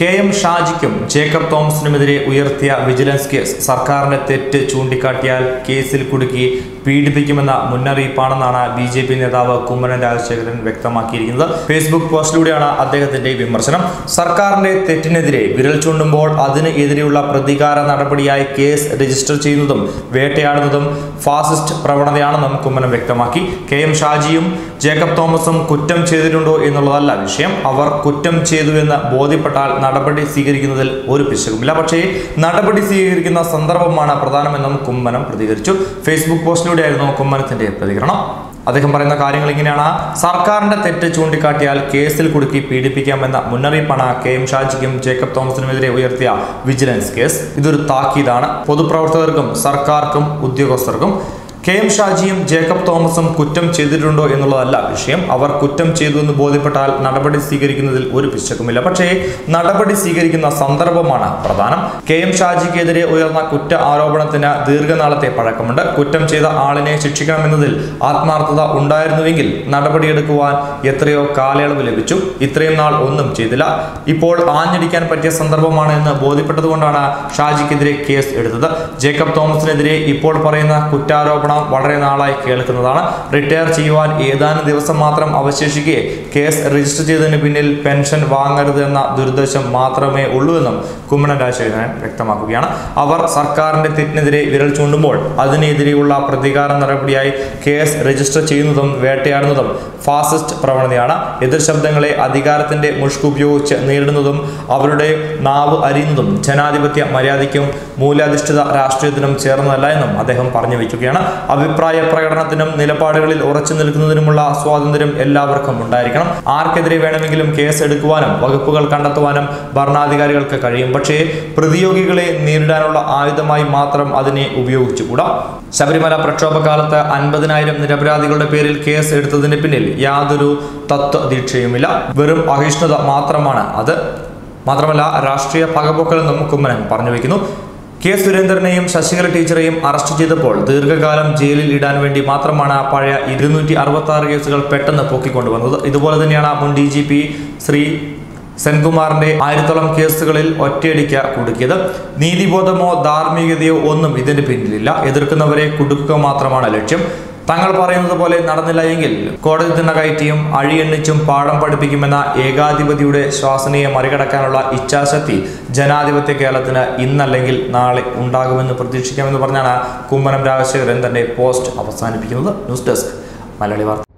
K M ഷാജിക്കും ജേക്കബ് തോമസിനുമെതിരെ ഉയർത്തിയ വിജിലൻസ് കേസ് സർക്കാരിന്റെ തെറ്റ് ചൂണ്ടിക്കാട്ടിയാൽ കേസിൽ കുടുക്കി പീഡിപ്പിക്കുമെന്ന മുന്നറിയിപ്പാണെന്നാണ് ബി ജെ പി നേതാവ് കുമ്മനം രാജശേഖരൻ വ്യക്തമാക്കിയിരിക്കുന്നത് ഫേസ്ബുക്ക് പോസ്റ്റിലൂടെയാണ് അദ്ദേഹത്തിന്റെ വിമർശനം സർക്കാരിന്റെ തെറ്റിനെതിരെ വിരൽ ചൂണ്ടുമ്പോൾ അതിന് എതിരെയുള്ള പ്രതികാര നടപടിയായി കേസ് രജിസ്റ്റർ ചെയ്യുന്നതും വേട്ടയാടുന്നതും ഫാസിസ്റ്റ് പ്രവണതയാണെന്നും കുമ്മനം വ്യക്തമാക്കി കെ എം ഷാജിയും ജേക്കബ് തോമസും കുറ്റം ചെയ്തിട്ടുണ്ടോ എന്നുള്ളതല്ല വിഷയം അവർ കുറ്റം ചെയ്തു എന്ന് ബോധ്യപ്പെട്ടാൽ നടപടി സ്വീകരിക്കുന്നതിൽ ഒരു പിശകുമില്ല പക്ഷേ നടപടി സ്വീകരിക്കുന്ന സന്ദർഭമാണ് പ്രധാനമെന്നും കുമ്മനം പ്രതികരിച്ചു ഫേസ്ബുക്ക് പോസ്റ്റിലൂടെയായിരുന്നു കുമ്മനത്തിന്റെ പ്രതികരണം അദ്ദേഹം പറയുന്ന കാര്യങ്ങൾ ഇങ്ങനെയാണ് സർക്കാരിന്റെ തെറ്റ് ചൂണ്ടിക്കാട്ടിയാൽ കേസിൽ കുടുക്കി പീഡിപ്പിക്കാമെന്ന മുന്നറിയിപ്പാണ് കെ എം ഷാജിക്കും ജേക്കബ് തോമസിനുമെതിരെ ഉയർത്തിയ വിജിലൻസ് കേസ് ഇതൊരു താക്കീതാണ് പൊതുപ്രവർത്തകർക്കും സർക്കാർക്കും ഉദ്യോഗസ്ഥർക്കും കെ എം ഷാജിയും ജേക്കബ് തോമസും കുറ്റം ചെയ്തിട്ടുണ്ടോ എന്നുള്ളതല്ല വിഷയം അവർ കുറ്റം ചെയ്തു എന്ന് ബോധ്യപ്പെട്ടാൽ നടപടി സ്വീകരിക്കുന്നതിൽ ഒരു പിശകുമില്ല പക്ഷേ നടപടി സ്വീകരിക്കുന്ന സന്ദർഭമാണ് പ്രധാനം കെ എം ഷാജിക്കെതിരെ ഉയർന്ന കുറ്റ ആരോപണത്തിന് ദീർഘനാളത്തെ പഴക്കമുണ്ട് കുറ്റം ചെയ്ത ആളിനെ ശിക്ഷിക്കണമെന്നതിൽ ആത്മാർത്ഥത ഉണ്ടായിരുന്നുവെങ്കിൽ നടപടിയെടുക്കുവാൻ എത്രയോ കാലയളവ് ലഭിച്ചു ഇത്രയും നാൾ ഒന്നും ചെയ്തില്ല ഇപ്പോൾ ആഞ്ഞടിക്കാൻ പറ്റിയ സന്ദർഭമാണ് എന്ന് ബോധ്യപ്പെട്ടതുകൊണ്ടാണ് ഷാജിക്കെതിരെ കേസ് എടുത്തത് ജേക്കബ് തോമസിനെതിരെ ഇപ്പോൾ പറയുന്ന കുറ്റാരോപണം വളരെ നാളായി കേൾക്കുന്നതാണ് റിട്ടയർ ചെയ്യുവാൻ ഏതാനും ദിവസം മാത്രം അവശേഷിക്കെ കേസ് രജിസ്റ്റർ ചെയ്തതിന് പിന്നിൽ പെൻഷൻ വാങ്ങരുത് എന്ന ദുരുദ്ദേശം മാത്രമേ ഉള്ളൂ എന്നും കുമ്മനം രാജശേഖരൻ വ്യക്തമാക്കുകയാണ് അവർ സർക്കാരിന്റെ തെറ്റിനെതിരെ വിരൽ ചൂണ്ടുമ്പോൾ അതിനെതിരെയുള്ള പ്രതികാര നടപടിയായി കേസ് രജിസ്റ്റർ ചെയ്യുന്നതും വേട്ടയാടുന്നതും ഫാസിസ്റ്റ് പ്രവണതയാണ് എതിർ ശബ്ദങ്ങളെ അധികാരത്തിന്റെ മുഷ്ക് ഉപയോഗിച്ച് നേരിടുന്നതും അവരുടെ നാവ് അരിയുന്നതും ജനാധിപത്യ മര്യാദയ്ക്കും മൂല്യാധിഷ്ഠിത രാഷ്ട്രീയത്തിനും ചേർന്നതല്ല എന്നും അദ്ദേഹം പറഞ്ഞു വയ്ക്കുകയാണ് അഭിപ്രായ പ്രകടനത്തിനും നിലപാടുകളിൽ ഉറച്ചു നിൽക്കുന്നതിനുമുള്ള സ്വാതന്ത്ര്യം എല്ലാവർക്കും ഉണ്ടായിരിക്കണം ആർക്കെതിരെ വേണമെങ്കിലും കേസ് എടുക്കുവാനും വകുപ്പുകൾ കണ്ടെത്തുവാനും ഭരണാധികാരികൾക്ക് കഴിയും പക്ഷേ പ്രതിയോഗികളെ നേരിടാനുള്ള ആയുധമായി മാത്രം അതിനെ ഉപയോഗിച്ചുകൂടാ ശബരിമല പ്രക്ഷോഭകാലത്ത് അൻപതിനായിരം നിരപരാധികളുടെ പേരിൽ കേസ് എടുത്തതിന് പിന്നിൽ യാതൊരു തത്വദീക്ഷയുമില്ല വെറും അഹിഷ്ണുത മാത്രമാണ് അത് മാത്രമല്ല രാഷ്ട്രീയ പകപോക്കലെന്നും കുമ്മനം പറഞ്ഞു വയ്ക്കുന്നു കെ സുരേന്ദ്രനെയും ശശികല ടീച്ചറെയും അറസ്റ്റ് ചെയ്തപ്പോൾ ദീർഘകാലം ജയിലിൽ ഇടാൻ വേണ്ടി മാത്രമാണ് പഴയ ഇരുന്നൂറ്റി അറുപത്തി ആറ് കേസുകൾ പെട്ടെന്ന് പൊക്കിക്കൊണ്ടുവന്നത് ഇതുപോലെ തന്നെയാണ് മുൻ ഡി ജി പി ശ്രീ സെൻകുമാറിന്റെ ആയിരത്തോളം കേസുകളിൽ ഒറ്റയടിക്ക് കുടുക്കിയത് നീതിബോധമോ ധാർമ്മികതയോ ഒന്നും ഇതിന്റെ പിന്നിലില്ല എതിർക്കുന്നവരെ കുടുക്കുക മാത്രമാണ് ലക്ഷ്യം തങ്ങൾ പറയുന്നത് പോലെ നടന്നില്ല എങ്കിൽ കോടതി തിണ്ണ കയറ്റിയും അഴിയെണ്ണിച്ചും പാഠം പഠിപ്പിക്കുമെന്ന ഏകാധിപതിയുടെ ശ്വാസനയെ മറികടക്കാനുള്ള ഇച്ഛാശക്തി ജനാധിപത്യ കേരളത്തിന് ഇന്നല്ലെങ്കിൽ നാളെ ഉണ്ടാകുമെന്ന് പ്രതീക്ഷിക്കാമെന്ന് പറഞ്ഞാണ് കുമ്മനം രാജശേഖരൻ തന്റെ പോസ്റ്റ് അവസാനിപ്പിക്കുന്നത് ന്യൂസ് ഡെസ്ക് മലയാളി വാർത്ത